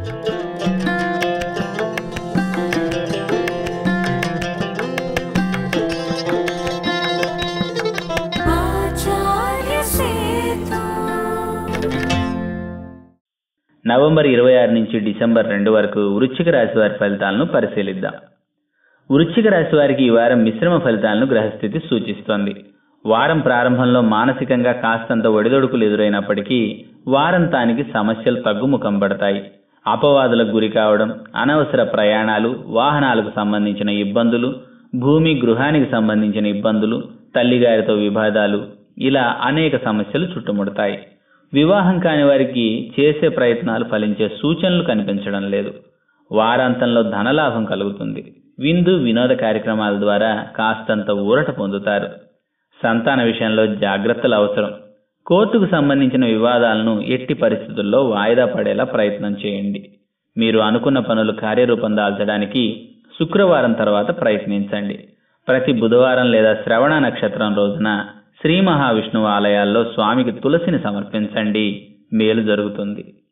November ఇరవై ఆరు నుంచి డిసెంబర్ రెండు వరకు వృశ్చిక రాశి వారి ఫలితాలను పరిశీలిద్దాం వృశ్చిక రాశి వారికి ఈ వారం మిశ్రమ ఫలితాలను గ్రహస్థితి సూచిస్తోంది వారం ప్రారంభంలో మానసికంగా కాస్తంత ఒడిదొడుకులు ఎదురైనప్పటికీ వారంతానికి సమస్యలు తగ్గుముఖం పడతాయి అపవాదులకు గురి కావడం అనవసర ప్రయాణాలు వాహనాలకు సంబంధించిన ఇబ్బందులు భూమి గృహానికి సంబంధించిన ఇబ్బందులు తల్లిగారితో విభేదాలు ఇలా అనేక సమస్యలు చుట్టుముడతాయి వివాహం కాని వారికి చేసే ప్రయత్నాలు ఫలించే సూచనలు కనిపించడం లేదు వారాంతంలో ధనలాభం కలుగుతుంది విందు వినోద కార్యక్రమాల ద్వారా కాస్తంత ఊరట పొందుతారు సంతాన విషయంలో జాగ్రత్తలు అవసరం కోర్టుకు సంబంధించిన వివాదాలను ఎట్టి పరిస్థితుల్లో వాయిదా పడేలా ప్రయత్నం చేయండి మీరు అనుకున్న పనులు కార్యరూపం దాల్చడానికి శుక్రవారం తర్వాత ప్రయత్నించండి ప్రతి బుధవారం లేదా శ్రవణ నక్షత్రం రోజున శ్రీ మహావిష్ణువు ఆలయాల్లో స్వామికి తులసిని సమర్పించండి మేలు జరుగుతుంది